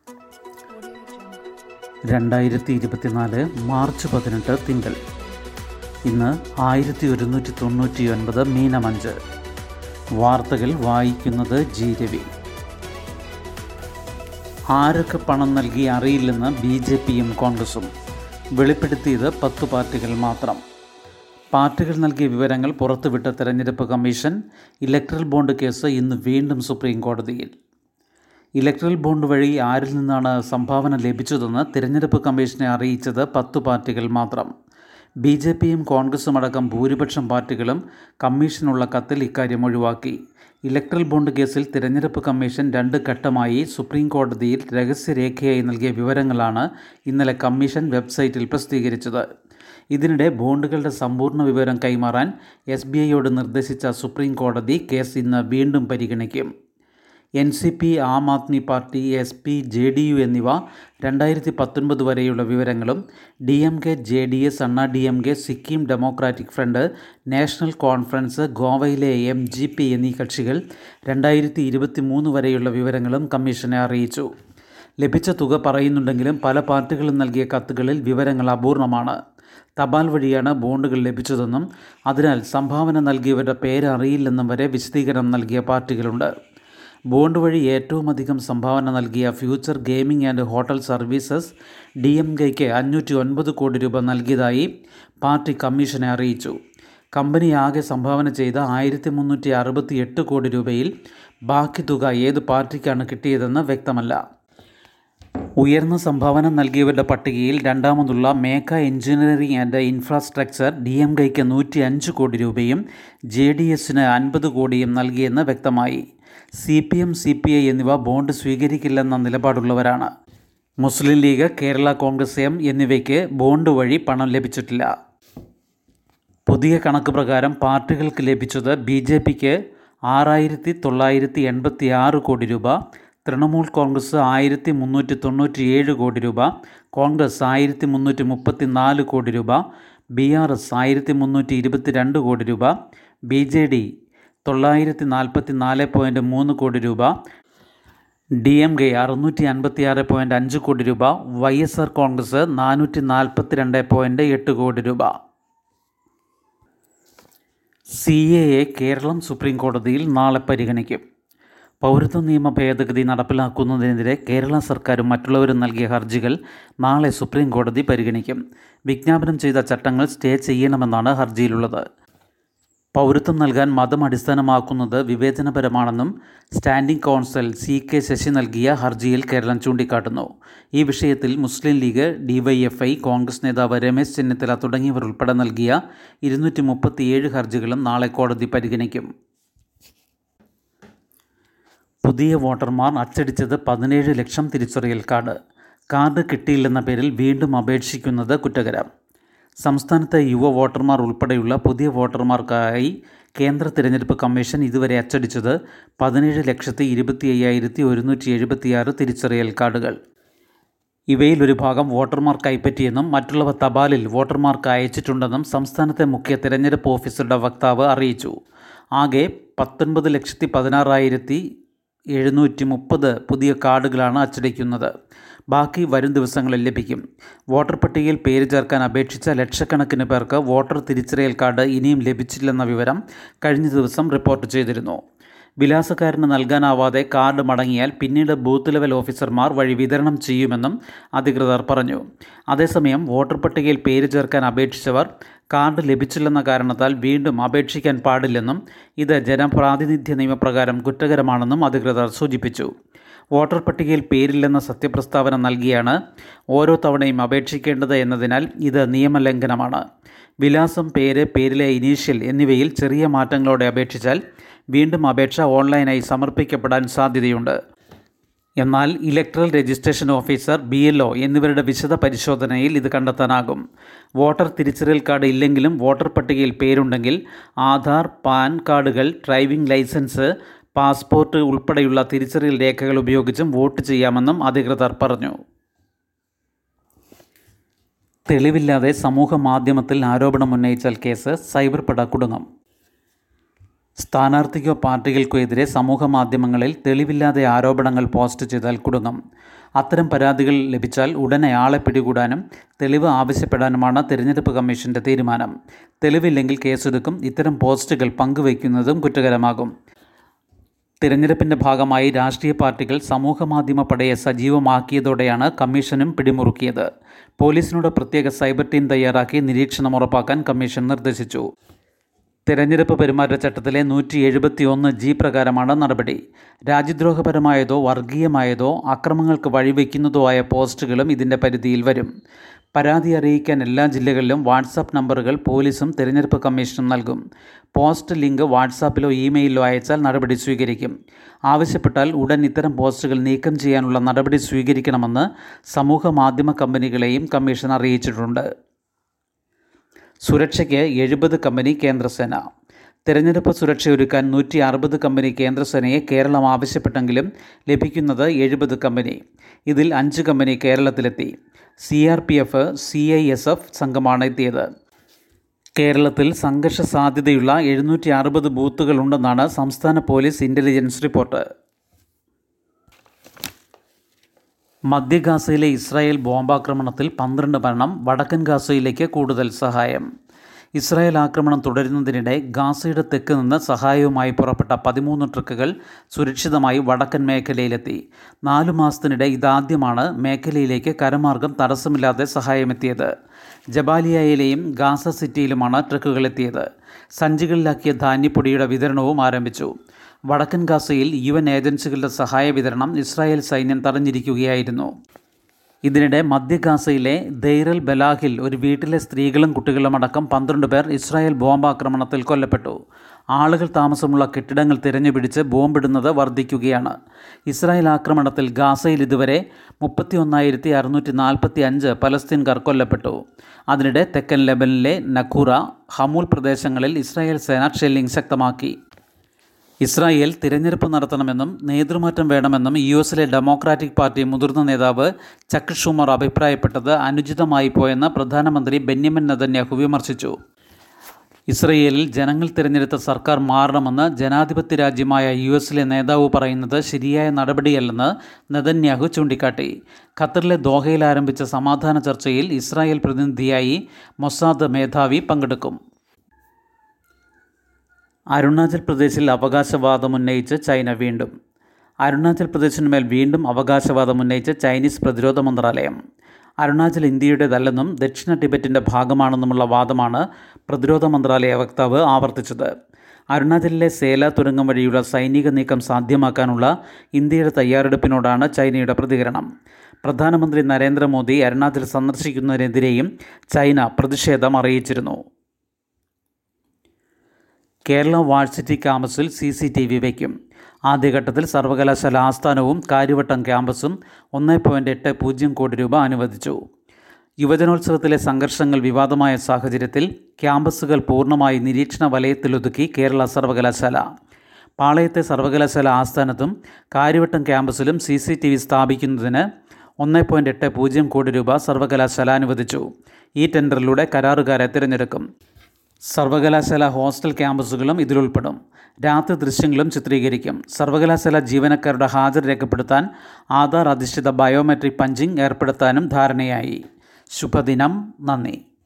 രണ്ടായിരത്തി ഇരുപത്തിനാല് മാർച്ച് പതിനെട്ട് തിങ്കൾ ഇന്ന് ആയിരത്തി ഒരുന്നൂറ്റി തൊണ്ണൂറ്റി ഒൻപത് മീനമഞ്ച് വാർത്തകൾ വായിക്കുന്നത് ജി രവി ആരൊക്കെ പണം നൽകി അറിയില്ലെന്ന് ബി ജെ പിയും കോൺഗ്രസും വെളിപ്പെടുത്തിയത് പത്ത് പാർട്ടികൾ മാത്രം പാർട്ടികൾ നൽകിയ വിവരങ്ങൾ പുറത്തുവിട്ട തെരഞ്ഞെടുപ്പ് കമ്മീഷൻ ഇലക്ട്രൽ ബോണ്ട് കേസ് ഇന്ന് വീണ്ടും സുപ്രീം കോടതിയിൽ ഇലക്ട്രൽ ബോണ്ട് വഴി ആരിൽ നിന്നാണ് സംഭാവന ലഭിച്ചതെന്ന് തിരഞ്ഞെടുപ്പ് കമ്മീഷനെ അറിയിച്ചത് പത്തു പാർട്ടികൾ മാത്രം ബി ജെ പിയും കോൺഗ്രസും അടക്കം ഭൂരിപക്ഷം പാർട്ടികളും കമ്മീഷനുള്ള കത്തിൽ ഇക്കാര്യം ഒഴിവാക്കി ഇലക്ട്രൽ ബോണ്ട് കേസിൽ തിരഞ്ഞെടുപ്പ് കമ്മീഷൻ രണ്ട് ഘട്ടമായി സുപ്രീം കോടതിയിൽ രഹസ്യരേഖയായി നൽകിയ വിവരങ്ങളാണ് ഇന്നലെ കമ്മീഷൻ വെബ്സൈറ്റിൽ പ്രസിദ്ധീകരിച്ചത് ഇതിനിടെ ബോണ്ടുകളുടെ സമ്പൂർണ്ണ വിവരം കൈമാറാൻ എസ് ബി ഐയോട് നിർദ്ദേശിച്ച സുപ്രീം കോടതി കേസ് ഇന്ന് വീണ്ടും പരിഗണിക്കും N C P Aam Aadmi party S P J D U എന്നിവ രണ്ടായിരത്തി പത്തൊൻപത് വരെയുള്ള വിവരങ്ങളും D M K J D S Anna D M K Sikkim democratic front national conference ഗോവയിലെ എം ജി പി എന്നീ കക്ഷികൾ രണ്ടായിരത്തി ഇരുപത്തി മൂന്ന് വരെയുള്ള വിവരങ്ങളും കമ്മീഷനെ അറിയിച്ചു ലഭിച്ച തുക പറയുന്നുണ്ടെങ്കിലും പല പാർട്ടികളും നൽകിയ കത്തുകളിൽ വിവരങ്ങൾ അപൂർണമാണ് തപാൽ വഴിയാണ് ബോണ്ടുകൾ ലഭിച്ചതെന്നും അതിനാൽ സംഭാവന നൽകിയവരുടെ പേര് അറിയില്ലെന്നും വരെ വിശദീകരണം നൽകിയ പാർട്ടികളുണ്ട് ബോണ്ട് വഴി ഏറ്റവും അധികം സംഭാവന നൽകിയ future gaming and hotel services D M കെയ്ക്ക് അഞ്ഞൂറ്റി ഒൻപത് കോടി രൂപ നൽകിയതായി പാർട്ടി കമ്മീഷനെ അറിയിച്ചു കമ്പനി ആകെ സംഭാവന ചെയ്ത ആയിരത്തി മുന്നൂറ്റി അറുപത്തി എട്ട് കോടി രൂപയിൽ ബാക്കി തുക ഏത് പാർട്ടിക്കാണ് കിട്ടിയതെന്ന് വ്യക്തമല്ല ഉയർന്ന സംഭാവന നൽകിയവരുടെ പട്ടികയിൽ രണ്ടാമതുള്ള Megha engineering and infrastructure D M കെയ്ക്ക് നൂറ്റി അഞ്ച് കോടി രൂപയും ജെ ഡി എസിന് അൻപത് കോടിയും നൽകിയെന്ന് വ്യക്തമായി C P M C P I എന്നിവ ബോണ്ട് സ്വീകരിക്കില്ലെന്ന നിലപാടുള്ളവരാണ് മുസ്ലിം ലീഗ് കേരള കോൺഗ്രസ് എം എന്നിവയ്ക്ക് ബോണ്ട് വഴി പണം ലഭിച്ചിട്ടില്ല പുതിയ കണക്ക് പ്രകാരം പാർട്ടികൾക്ക് ലഭിച്ചത് ബി ജെ പിക്ക് ആറായിരത്തി തൊള്ളായിരത്തി എൺപത്തി ആറ് കോടി രൂപ തൃണമൂൽ കോൺഗ്രസ് ആയിരത്തി മുന്നൂറ്റി തൊണ്ണൂറ്റി ഏഴ് കോടി രൂപ കോൺഗ്രസ് ആയിരത്തി മുന്നൂറ്റി മുപ്പത്തി നാല് കോടി രൂപ ബി ആർ എസ് ആയിരത്തി മുന്നൂറ്റി ഇരുപത്തി രണ്ട് കോടി രൂപ ബി ജെ ഡി തൊള്ളായിരത്തി നാൽപ്പത്തി നാല് പോയിൻറ്റ് മൂന്ന് കോടി രൂപ ഡി എം കെ അറുന്നൂറ്റി അൻപത്തി ആറ് പോയിൻറ്റ് അഞ്ച് കോടി രൂപ വൈ എസ് ആർ കോൺഗ്രസ് നാനൂറ്റി നാൽപ്പത്തി രണ്ട് പോയിൻറ്റ് എട്ട് കോടി രൂപ C A A Keralam supreme കോടതിയിൽ നാളെ പരിഗണിക്കും പൗരത്വ നിയമ ഭേദഗതി നടപ്പിലാക്കുന്നതിനെതിരെ കേരള സർക്കാരും മറ്റുള്ളവരും നൽകിയ ഹർജികൾ നാളെ സുപ്രീം കോടതി പരിഗണിക്കും വിജ്ഞാപനം ചെയ്ത ചട്ടങ്ങൾ സ്റ്റേ ചെയ്യണമെന്നാണ് ഹർജിയിലുള്ളത് പൗരത്വം നൽകാൻ മതം അടിസ്ഥാനമാക്കുന്നത് വിവേചനപരമാണെന്നും standing counsel C K Sasi നൽകിയ ഹർജിയിൽ കേരളം ചൂണ്ടിക്കാട്ടുന്നു ഈ വിഷയത്തിൽ മുസ്ലിം ലീഗ് ഡിവൈഎഫ്ഐ കോൺഗ്രസ് നേതാവ് രമേശ് ചെന്നിത്തല തുടങ്ങിയവർ ഉൾപ്പെടെ നൽകിയ ഇരുന്നൂറ്റി മുപ്പത്തിയേഴ് ഹർജികളും നാളെ കോടതി പരിഗണിക്കും പുതിയ വോട്ടർമാർ അച്ചടിച്ചത് പതിനേഴ് ലക്ഷം തിരിച്ചറിയൽ കാർഡ് കാർഡ് കിട്ടിയില്ലെന്ന പേരിൽ വീണ്ടും അപേക്ഷിക്കുന്നത് കുറ്റകരം സംസ്ഥാനത്തെ യുവ വോട്ടർമാർ ഉൾപ്പെടെയുള്ള പുതിയ വോട്ടർമാർക്കായി കേന്ദ്ര തിരഞ്ഞെടുപ്പ് കമ്മീഷൻ ഇതുവരെ അച്ചടിച്ചത് പതിനേഴ് ലക്ഷത്തി ഇരുപത്തി അയ്യായിരത്തി ഒരുന്നൂറ്റി എഴുപത്തിയാറ് തിരിച്ചറിയൽ കാർഡുകൾ ഇവയിൽ ഒരു ഭാഗം വോട്ടർമാർ കൈപ്പറ്റിയെന്നും മറ്റുള്ളവ തപാലിൽ വോട്ടർമാർക്ക് അയച്ചിട്ടുണ്ടെന്നും സംസ്ഥാനത്തെ മുഖ്യ തിരഞ്ഞെടുപ്പ് ഓഫീസറുടെ വക്താവ് അറിയിച്ചു ആകെ പത്തൊൻപത് ലക്ഷത്തി പതിനാറായിരത്തി എഴുന്നൂറ്റി മുപ്പത് പുതിയ കാർഡുകളാണ് അച്ചടിക്കുന്നത് ബാക്കി വരും ദിവസങ്ങളിൽ ലഭിക്കും വോട്ടർ പട്ടികയിൽ പേര് ചേർക്കാൻ അപേക്ഷിച്ച ലക്ഷക്കണക്കിന് പേർക്ക് വോട്ടർ തിരിച്ചറിയൽ കാർഡ് ഇനിയും ലഭിച്ചില്ലെന്ന വിവരം കഴിഞ്ഞ ദിവസം റിപ്പോർട്ട് ചെയ്തിരുന്നു വിലാസക്കാരന് നൽകാനാവാതെ കാർഡ് മടങ്ങിയാൽ പിന്നീട് ബൂത്ത് ലെവൽ ഓഫീസർമാർ വഴി വിതരണം ചെയ്യുമെന്നും അധികൃതർ പറഞ്ഞു അതേസമയം വോട്ടർ പട്ടികയിൽ പേര് ചേർക്കാൻ അപേക്ഷിച്ചവർ കാർഡ് ലഭിച്ചില്ലെന്ന കാരണത്താൽ വീണ്ടും അപേക്ഷിക്കാൻ പാടില്ലെന്നും ഇത് ജനപ്രാതിനിധ്യ നിയമപ്രകാരം കുറ്റകരമാണെന്നും അധികൃതർ സൂചിപ്പിച്ചു വോട്ടർ പട്ടികയിൽ പേരില്ലെന്ന സത്യപ്രസ്താവന നൽകിയാണ് ഓരോ തവണയും അപേക്ഷിക്കേണ്ടത് എന്നതിനാൽ ഇത് നിയമലംഘനമാണ് വിലാസം പേര് പേരിലെ ഇനീഷ്യൽ എന്നിവയിൽ ചെറിയ മാറ്റങ്ങളോടെ അപേക്ഷിച്ചാൽ വീണ്ടും അപേക്ഷ ഓൺലൈനായി സമർപ്പിക്കപ്പെടാൻ സാധ്യതയുണ്ട് എന്നാൽ electoral registration officer B L O എന്നിവരുടെ വിശദ പരിശോധനയിൽ ഇത് കണ്ടെത്താനാകും വോട്ടർ തിരിച്ചറിയൽ കാർഡ് ഇല്ലെങ്കിലും വോട്ടർ പട്ടികയിൽ പേരുണ്ടെങ്കിൽ ആധാർ പാൻ കാർഡുകൾ ഡ്രൈവിംഗ് ലൈസൻസ് പാസ്പോർട്ട് ഉൾപ്പെടെയുള്ള തിരിച്ചറിയൽ രേഖകൾ ഉപയോഗിച്ചും വോട്ട് ചെയ്യാമെന്നും അധികൃതർ പറഞ്ഞു തെളിവില്ലാതെ സമൂഹ മാധ്യമത്തിൽ ആരോപണം ഉന്നയിച്ചാൽ കേസ് സൈബർ പട കുടുങ്ങും സ്ഥാനാർത്ഥിക്കോ പാർട്ടികൾക്കോ എതിരെ സമൂഹ മാധ്യമങ്ങളിൽ തെളിവില്ലാതെ ആരോപണങ്ങൾ പോസ്റ്റ് ചെയ്താൽ കുടുങ്ങും അത്തരം പരാതികൾ ലഭിച്ചാൽ ഉടനെ ആളെ പിടികൂടാനും തെളിവ് ആവശ്യപ്പെടാനുമാണ് തിരഞ്ഞെടുപ്പ് കമ്മീഷന്റെ തീരുമാനം തെളിവില്ലെങ്കിൽ കേസെടുക്കും ഇത്തരം പോസ്റ്റുകൾ പങ്കുവയ്ക്കുന്നതും കുറ്റകരമാകും തിരഞ്ഞെടുപ്പിന്റെ ഭാഗമായി രാഷ്ട്രീയ പാർട്ടികൾ സമൂഹമാധ്യമ പടയെ സജീവമാക്കിയതോടെയാണ് കമ്മീഷനും പിടിമുറുക്കിയത് പോലീസിനോട് പ്രത്യേക സൈബർ ടീം തയ്യാറാക്കി നിരീക്ഷണം ഉറപ്പാക്കാൻ കമ്മീഷൻ നിർദ്ദേശിച്ചു തെരഞ്ഞെടുപ്പ് പെരുമാറ്റച്ചട്ടത്തിലെ നൂറ്റി എഴുപത്തി ഒന്ന് ജി പ്രകാരമാണ് നടപടി രാജ്യദ്രോഹപരമായതോ വർഗീയമായതോ അക്രമങ്ങൾക്ക് വഴിവെക്കുന്നതോ ആയ പോസ്റ്റുകളും ഇതിൻ്റെ പരിധിയിൽ വരും പരാതി അറിയിക്കാൻ എല്ലാ ജില്ലകളിലും വാട്സാപ്പ് നമ്പറുകൾ പോലീസും തിരഞ്ഞെടുപ്പ് കമ്മീഷനും നൽകും പോസ്റ്റ് ലിങ്ക് വാട്സാപ്പിലോ ഇമെയിലോ അയച്ചാൽ നടപടി സ്വീകരിക്കും ആവശ്യപ്പെട്ടാൽ ഉടൻ ഇത്തരം പോസ്റ്റുകൾ നീക്കം ചെയ്യാനുള്ള നടപടി സ്വീകരിക്കണമെന്ന് സമൂഹ മാധ്യമ കമ്പനികളെയും കമ്മീഷൻ അറിയിച്ചിട്ടുണ്ട് സുരക്ഷയ്ക്ക് എഴുപത് കമ്പനി കേന്ദ്രസേന തെരഞ്ഞെടുപ്പ് സുരക്ഷയൊരുക്കാൻ നൂറ്റി അറുപത് കമ്പനി കേന്ദ്രസേനയെ കേരളം ആവശ്യപ്പെട്ടെങ്കിലും ലഭിക്കുന്നത് എഴുപത് കമ്പനി ഇതിൽ അഞ്ച് കമ്പനി കേരളത്തിലെത്തി C R P F C I S F സംഘമാണ് എത്തിയത് കേരളത്തിൽ സംഘർഷ സാധ്യതയുള്ള എഴുന്നൂറ്റി അറുപത് ബൂത്തുകളുണ്ടെന്നാണ് സംസ്ഥാന പോലീസ് ഇൻ്റലിജൻസ് റിപ്പോർട്ട് മധ്യ ഗാസയിലെ ഇസ്രായേൽ ബോംബാക്രമണത്തിൽ പന്ത്രണ്ട് മരണം വടക്കൻ ഗാസയിലേക്ക് കൂടുതൽ സഹായം ഇസ്രായേൽ ആക്രമണം തുടരുന്നതിനിടെ ഗാസയുടെ തെക്ക് നിന്ന് സഹായവുമായി പുറപ്പെട്ട പതിമൂന്ന് ട്രക്കുകൾ സുരക്ഷിതമായി വടക്കൻ മേഖലയിലെത്തി നാലു മാസത്തിനിടെ ഇതാദ്യമാണ് മേഖലയിലേക്ക് കരമാർഗം തടസ്സമില്ലാതെ സഹായമെത്തിയത് ജബാലിയയിലെയും ഗാസ സിറ്റിയിലുമാണ് ട്രക്കുകൾ എത്തിയത് സഞ്ചികളിലാക്കിയ ധാന്യപ്പൊടിയുടെ വിതരണവും ആരംഭിച്ചു വടക്കൻ ഗാസയിൽ യു എൻ ഏജൻസികളുടെ സഹായ വിതരണം ഇസ്രായേൽ സൈന്യം തടഞ്ഞിരിക്കുകയായിരുന്നു ഇതിനിടെ മധ്യ ഗാസയിലെ ദൈറൽ ബലാഹിൽ ഒരു വീട്ടിലെ സ്ത്രീകളും കുട്ടികളും അടക്കം പന്ത്രണ്ട് പേർ ഇസ്രായേൽ ബോംബാക്രമണത്തിൽ കൊല്ലപ്പെട്ടു ആളുകൾ താമസമുള്ള കെട്ടിടങ്ങൾ തിരഞ്ഞുപിടിച്ച് ബോംബിടുന്നത് വർദ്ധിക്കുകയാണ് ഇസ്രായേൽ ആക്രമണത്തിൽ ഗാസയിൽ ഇതുവരെ മുപ്പത്തി ഒന്നായിരത്തി അറുന്നൂറ്റി നാൽപ്പത്തി അഞ്ച് പലസ്തീൻകാർ കൊല്ലപ്പെട്ടു അതിനിടെ തെക്കൻ ലെബനിലെ നഖൂറ ഹമൂൽ പ്രദേശങ്ങളിൽ ഇസ്രായേൽ സേന ഷെല്ലിംഗ് ശക്തമാക്കി ഇസ്രായേൽ തിരഞ്ഞെടുപ്പ് നടത്തണമെന്നും നേതൃമാറ്റം വേണമെന്നും യു എസിലെ ഡെമോക്രാറ്റിക് പാർട്ടി മുതിർന്ന നേതാവ് ചക്ക് ഷൂമർ അഭിപ്രായപ്പെട്ടത് അനുചിതമായി പോയെന്ന് പ്രധാനമന്ത്രി ബെന്യമിൻ നെതന്യാഹു വിമർശിച്ചു ഇസ്രയേലിൽ ജനങ്ങൾ തിരഞ്ഞെടുത്ത സർക്കാർ മാറണമെന്ന് ജനാധിപത്യ രാജ്യമായ യു എസിലെ നേതാവ് പറയുന്നത് ശരിയായ നടപടിയല്ലെന്ന് നെതന്യാഹു ചൂണ്ടിക്കാട്ടി ഖത്തറിലെ ദോഹയിൽ ആരംഭിച്ച സമാധാന ചർച്ചയിൽ ഇസ്രായേൽ പ്രതിനിധിയായി മൊസാദ് മേധാവി പങ്കെടുക്കും അരുണാചൽ പ്രദേശിൽ അവകാശവാദം ഉന്നയിച്ച് ചൈന വീണ്ടും അരുണാചൽ പ്രദേശിനുമേൽ വീണ്ടും അവകാശവാദം ഉന്നയിച്ച് ചൈനീസ് പ്രതിരോധ മന്ത്രാലയം അരുണാചൽ ഇന്ത്യയുടേതല്ലെന്നും ദക്ഷിണ ടിബറ്റിൻ്റെ ഭാഗമാണെന്നുമുള്ള വാദമാണ് പ്രതിരോധ മന്ത്രാലയ വക്താവ് ആവർത്തിച്ചത് അരുണാചലിലെ സേല തുരങ്കം വഴിയുള്ള സൈനിക നീക്കം സാധ്യമാക്കാനുള്ള ഇന്ത്യയുടെ തയ്യാറെടുപ്പിനോടാണ് ചൈനയുടെ പ്രതികരണം പ്രധാനമന്ത്രി നരേന്ദ്രമോദി അരുണാചൽ സന്ദർശിക്കുന്നതിനെതിരെയും ചൈന പ്രതിഷേധം അറിയിച്ചിരുന്നു കേരള വാഴ്സിറ്റി ക്യാമ്പസിൽ സി സി ടി വി വയ്ക്കും ആദ്യഘട്ടത്തിൽ സർവകലാശാല ആസ്ഥാനവും കാര്യവട്ടം ക്യാമ്പസും ഒന്ന് പോയിൻറ്റ് എട്ട് പൂജ്യം കോടി രൂപ അനുവദിച്ചു യുവജനോത്സവത്തിലെ സംഘർഷങ്ങൾ വിവാദമായ സാഹചര്യത്തിൽ ക്യാമ്പസുകൾ പൂർണ്ണമായി നിരീക്ഷണ വലയത്തിലൊതുക്കി കേരള സർവകലാശാല പാളയത്തെ സർവകലാശാല ആസ്ഥാനത്തും കാര്യവട്ടം ക്യാമ്പസിലും സി സി ടി വി സ്ഥാപിക്കുന്നതിന് ഒന്ന് പോയിൻറ്റ് എട്ട് പൂജ്യം കോടി രൂപ സർവകലാശാല അനുവദിച്ചു ഈ ടെൻഡറിലൂടെ കരാറുകാരെ തിരഞ്ഞെടുക്കും സർവകലാശാല ഹോസ്റ്റൽ ക്യാമ്പസുകളും ഇതിലുൾപ്പെടും രാത്രി ദൃശ്യങ്ങളും ചിത്രീകരിക്കും സർവകലാശാല ജീവനക്കാരുടെ ഹാജർ രേഖപ്പെടുത്താൻ ആധാർ അധിഷ്ഠിത ബയോമെട്രിക് പഞ്ചിംഗ് ഏർപ്പെടുത്താനും ധാരണയായി ശുഭദിനം നന്ദി